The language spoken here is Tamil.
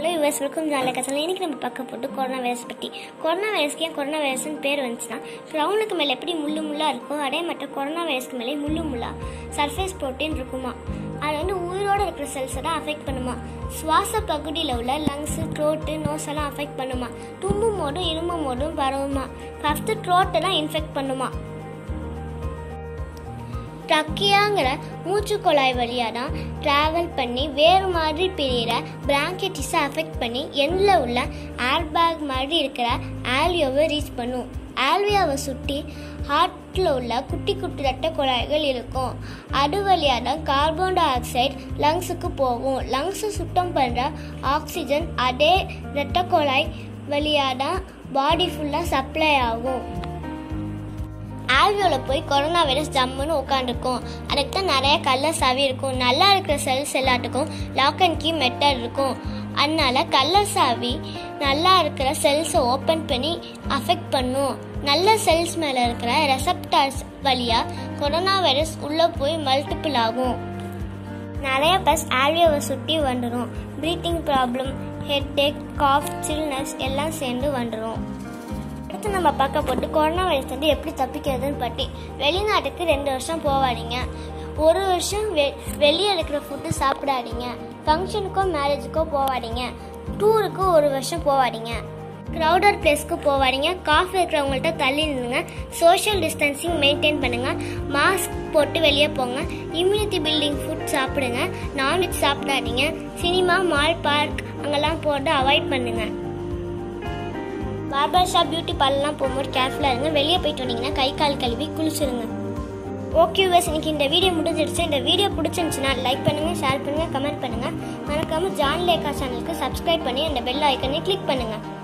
ஹலோ யூஎஸ் வெல்கம் ஜாலியாக கசலாம் இன்றைக்கி நம்ம பார்க்க போட்டு கொரோனா வைரஸ் பற்றி கொரோனா வைரஸ்க்கு ஏன் கொரோனா வைரஸ்னு பேர் வந்துச்சுன்னா க்ரௌனுக்கு மேலே எப்படி முள்ளு முள்ளாக இருக்கோ அதே மட்டும் கொரோனா வைரஸ்க்கு மேலே முள்ளு முள்ளாக சர்ஃபேஸ் ப்ரோட்டீன் இருக்குமா அது வந்து உயிரோடு இருக்கிற செல்ஸை தான் அஃபெக்ட் பண்ணுமா சுவாச பகுதியில் உள்ள லங்ஸு த்ரோட்டு நோஸ் எல்லாம் அஃபெக்ட் பண்ணுமா தும்பும் போதும் இருமும் போதும் பரவுமா ஃபஸ்ட்டு த்ரோட்டை தான் இன்ஃபெக்ட் பண்ணுமா ட்ரக்கியாங்கிற மூச்சு குழாய் வழியாக தான் ட்ராவல் பண்ணி வேறு மாதிரி பிரியிற பிராங்கெட்டிஸை அஃபெக்ட் பண்ணி எண்ணில் உள்ள ஏர்பேக் மாதிரி இருக்கிற ஆல்வியோவை ரீச் பண்ணும் ஆல்வியாவை சுற்றி ஹார்ட்டில் உள்ள குட்டி குட்டி ரத்த குழாய்கள் இருக்கும் அது வழியாக தான் கார்பன் டை ஆக்சைடு லங்ஸுக்கு போகும் லங்ஸை சுத்தம் பண்ணுற ஆக்சிஜன் அதே இரத்த குழாய் வழியாக தான் பாடி ஃபுல்லாக சப்ளை ஆகும் ஆல்வியோவில் போய் கொரோனா வைரஸ் ஜம்முன்னு உட்காந்துருக்கும் அதுக்கு தான் நிறைய கள்ள சாவி இருக்கும் நல்லா இருக்கிற செல்ஸ் எல்லாத்துக்கும் லாக் அண்ட் கீ மெத்தட் இருக்கும் அதனால கள்ள சாவி நல்லா இருக்கிற செல்ஸை ஓப்பன் பண்ணி அஃபெக்ட் பண்ணும் நல்ல செல்ஸ் மேலே இருக்கிற ரெசப்டார்ஸ் வழியாக கொரோனா வைரஸ் உள்ளே போய் மல்டிபிள் ஆகும் நிறைய பஸ் ஆல்வியோவை சுற்றி வந்துடும் breathing problem headache cough chillness எல்லாம் சேர்ந்து வந்துடும் அடுத்து நம்ம பார்க்க போட்டு கொரோனா வைரஸ் வந்து எப்படி தப்பிக்கிறதுன்னு பற்றி வெளிநாட்டுக்கு ரெண்டு வருஷம் போவாதீங்க ஒரு வருஷம் வெ வெளியே இருக்கிற ஃபுட்டு சாப்பிடாதீங்க ஃபங்க்ஷனுக்கோ மேரேஜுக்கோ போவாதீங்க டூருக்கு ஒரு வருஷம் போவாதீங்க க்ரௌடட் பிளேஸ்க்கு போவாதீங்க காஃப் இருக்கிறவங்கள்ட்ட தள்ளி நின்னுங்க சோஷியல் டிஸ்டன்சிங் மெயின்டைன் பண்ணுங்க மாஸ்க் போட்டு வெளியே போங்க இம்யூனிட்டி பில்டிங் ஃபுட் சாப்பிடுங்க நான்வெஜ் சாப்பிடாதீங்க சினிமா மால் பார்க் அங்கெல்லாம் போட்டு அவாய்ட் பண்ணுங்க பார்பர் ஷாப் பியூட்டி பார்லர்லாம் போகும்போது கேர்ஃபுல்லாக இருங்க வெளியே போயிட்டு வந்தீங்கன்னா கை கால் கழுவி குளிச்சிருங்க ஓகே யூஎஸ் இன்னைக்கு இந்த வீடியோ முடிஞ்சிருச்சு இந்த வீடியோ பிடிச்சிருந்துச்சுன்னா லைக் பண்ணுங்கள் ஷேர் பண்ணுங்கள் கமெண்ட் பண்ணுங்கள் மறக்காமல் ஜான் லேக்கா சேனலுக்கு சப்ஸ்கிரைப் பண்ணி அந்த பெல் ஐக்கனை கிளிக் பண்ணுங்கள்